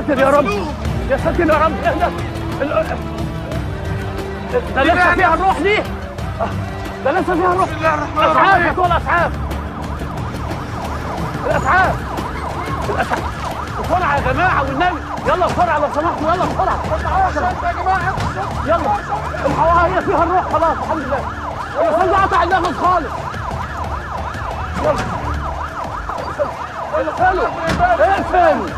ساتر يا رب يا ساتر يا رب يا ده ال- ده لسه فيها الروح دي آه، ده لسه فيها الروح بسم الله الرحمن اسعاف الرحيم يا طول اسعاف الاسعاف الاسعاف بسرعه يا جماعه والنبي يلا بسرعه لو سمحتوا يلا بسرعه يا جماعه يلا الحواها هي فيها الروح خلاص الحمد لله الانسان ده قطع النفس خالص يلا اقفلوا اقفل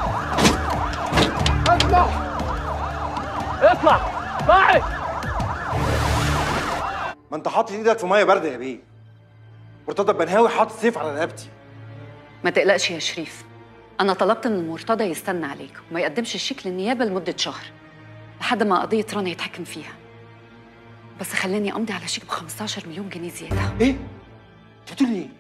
اطلع اطلع طاعي ما انت حاطط ايدك في ميه بارده يا بيه مرتضى البنهاوي حاطط سيف على رقبتي ما تقلقش يا شريف أنا طلبت من المرتضى يستنى عليك وما يقدمش الشيك للنيابة لمدة شهر لحد ما قضية رنا يتحكم فيها بس خلاني أمضي على شيك ب 15 مليون جنيه زيادة ايه انت بتقولي ايه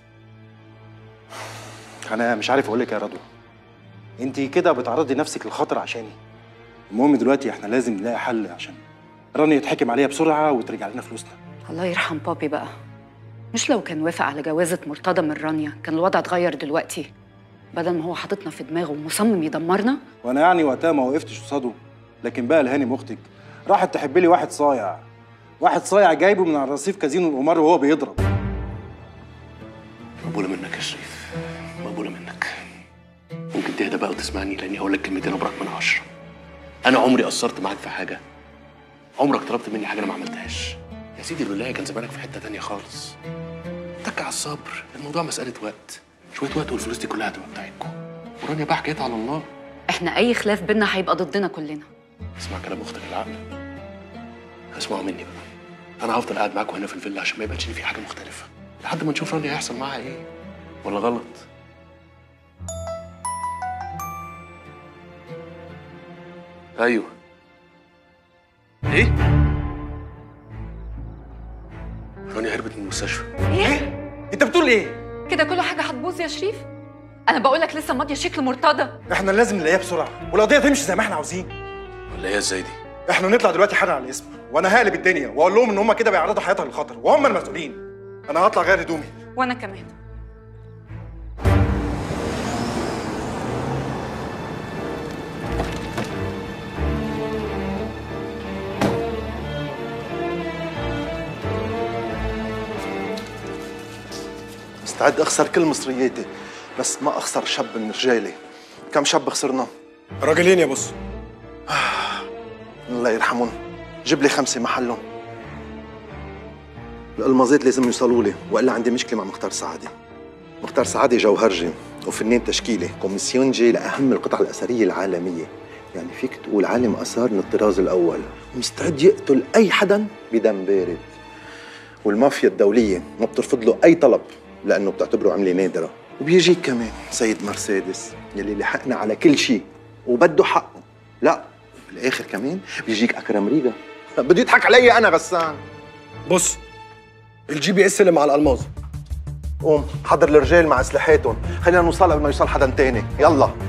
انا مش عارف اقول لك يا رضوى انت كده بتعرضي نفسك للخطر عشاني المهم دلوقتي احنا لازم نلاقي حل عشان رانيا يتحكم عليها بسرعه وترجع لنا فلوسنا الله يرحم بابي بقى مش لو كان وافق على جوازة مرتضى من رانيا كان الوضع اتغير دلوقتي بدل ما هو حاططنا في دماغه ومصمم يدمرنا وانا يعني وقتها ما وقفتش قصاده لكن بقى الهانم اختك راحت تحب لي واحد صايع واحد صايع جايبه من على رصيف كازينو القمار وهو بيضرب مقبولة منك يا شريف مقبولة منك ممكن تهدى بقى وتسمعني لاني هقول لك كلمتين ابرك من عشرة انا عمري قصرت معاك في حاجة عمرك طلبت مني حاجة انا ما عملتهاش يا سيدي الولاية كان زمانك في حتة تانية خالص اتك على الصبر الموضوع مسألة وقت شوية وقت والفلوس دي كلها هتبقى بتاعتكم ورانيا بقى حكايتها على الله احنا أي خلاف بينا هيبقى ضدنا كلنا اسمع كلام اختك العقل اسمعوا مني بقى انا هفضل قاعد معاكم هنا في الفيلا عشان ما يبانش ان في حاجه مختلفه لحد ما نشوف رانيا هيحصل معاها ايه ولا غلط ايوه ايه رانيا هربت من المستشفى انت بتقول ايه كده كل حاجة هتبوظ يا شريف أنا بقول لك لسه ماضية شيك لمرتضى احنا لازم نلاقيها بسرعه والقضيه تمشي زي ما احنا عاوزين ولا هي ازاي دي احنا نطلع دلوقتي حالا على الاسم وانا هقلب الدنيا واقول لهم ان هم كده بيعرضوا حياتها للخطر وهم المسؤولين انا هطلع غير هدومي وأنا كمان مستعد اخسر كل مصرياتي بس ما اخسر شاب من رجالي كم شاب خسرنا راجلين يا بص الله يرحمهم جيب لي خمسه محلهم الالمازات لازم يوصلوا لي والا عندي مشكله مع مختار سعادي مختار سعادي جوهرجي وفنان تشكيلي كوميسيونجي لاهم القطع الاثريه العالميه يعني فيك تقول عالم اثار من الطراز الاول ومستعد يقتل اي حدا بدم بارد والمافيا الدوليه ما بترفض له اي طلب لانه بتعتبره عمله نادره وبيجيك كمان سيد مرسيدس يلي لحقنا على كل شيء وبده حقه لا بالاخر كمان بيجيك اكرم ريغا بده يضحك علي انا غسان بص الجي بي اس اللي مع الالماظ قوم حضر الرجال مع اسلحتهم خلينا نوصل قبل ما يوصل حدا تاني يلا